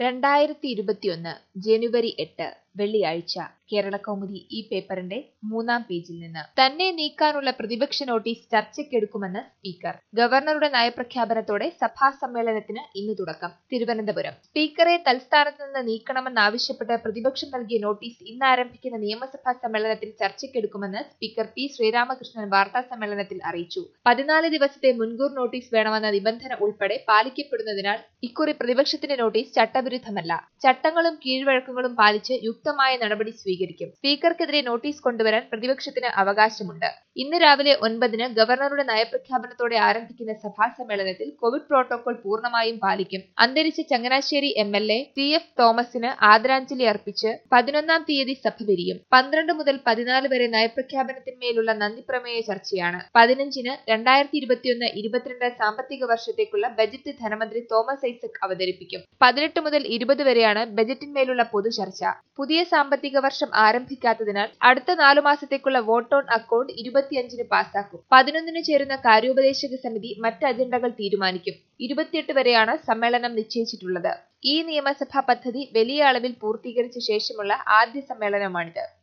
രണ്ടായിരത്തി ഇരുപത്തിയൊന്ന് ജനുവരി എട്ട് വെള്ളിയാഴ്ച കേരളകൗമുദി ഈ പേപ്പറിന്റെ മൂന്നാം പേജിൽ നിന്ന് തന്നെ നീക്കാനുള്ള പ്രതിപക്ഷ നോട്ടീസ് ചർച്ചയ്ക്കെടുക്കുമെന്ന് സ്പീക്കർ ഗവർണറുടെ നയപ്രഖ്യാപനത്തോടെ സഭാ സമ്മേളനത്തിന് ഇന്ന് തുടക്കം തിരുവനന്തപുരം സ്പീക്കറെ തൽസ്ഥാനത്ത് നിന്ന് നീക്കണമെന്നാവശ്യപ്പെട്ട് പ്രതിപക്ഷം നൽകിയ നോട്ടീസ് ഇന്ന് ആരംഭിക്കുന്ന നിയമസഭാ സമ്മേളനത്തിൽ ചർച്ചയ്ക്കെടുക്കുമെന്ന് സ്പീക്കർ പി ശ്രീരാമകൃഷ്ണൻ വാർത്താ സമ്മേളനത്തിൽ അറിയിച്ചു പതിനാല് ദിവസത്തെ മുൻകൂർ നോട്ടീസ് വേണമെന്ന നിബന്ധന ഉൾപ്പെടെ പാലിക്കപ്പെടുന്നതിനാൽ ഇക്കുറി പ്രതിപക്ഷത്തിന്റെ നോട്ടീസ് ചട്ടവിരുദ്ധമല്ല ചട്ടങ്ങളും കീഴ്വഴക്കങ്ങളും പാലിച്ച് യുക്തമായ നടപടി സ്വീകരിക്കും സ്പീക്കർക്കെതിരെ നോട്ടീസ് കൊണ്ടുവരാൻ പ്രതിപക്ഷത്തിന് അവകാശമുണ്ട് ഇന്ന് രാവിലെ ഒൻപതിന് ഗവർണറുടെ നയപ്രഖ്യാപനത്തോടെ ആരംഭിക്കുന്ന സഭാ സമ്മേളനത്തിൽ കോവിഡ് പ്രോട്ടോകോൾ പൂർണ്ണമായും പാലിക്കും അന്തരിച്ച Changanassery M L A C F തോമസിന് ആദരാഞ്ജലി അർപ്പിച്ച് പതിനൊന്നാം തീയതി സഭ പിരിയും പന്ത്രണ്ട് മുതൽ പതിനാല് വരെ നയപ്രഖ്യാപനത്തിന്മേലുള്ള നന്ദിപ്രമേയ ചർച്ചയാണ് പതിനഞ്ചിന് രണ്ടായിരത്തി ഇരുപത്തിയൊന്ന് ഇരുപത്തിരണ്ട് സാമ്പത്തിക വർഷത്തേക്കുള്ള ബജറ്റ് ധനമന്ത്രി തോമസ് ഐസക് അവതരിപ്പിക്കും പതിനെട്ട് മുതൽ ഇരുപത് വരെയാണ് ബജറ്റിന്മേലുള്ള പൊതുചർച്ച പുതിയ സാമ്പത്തിക വർഷം ആരംഭിക്കാത്തതിനാൽ അടുത്ത നാലു മാസത്തേക്കുള്ള വോട്ട് ഓൺ അക്കൌണ്ട് ഇരുപത്തിയഞ്ചിന് പാസാക്കും പതിനൊന്നിന് ചേരുന്ന കാര്യോപദേശക സമിതി മറ്റ് അജണ്ടകൾ തീരുമാനിക്കും ഇരുപത്തിയെട്ട് വരെയാണ് സമ്മേളനം നിശ്ചയിച്ചിട്ടുള്ളത് ഈ നിയമസഭാ പദ്ധതി വലിയ അളവിൽ പൂർത്തീകരിച്ച ശേഷമുള്ള ആദ്യ സമ്മേളനമാണിത്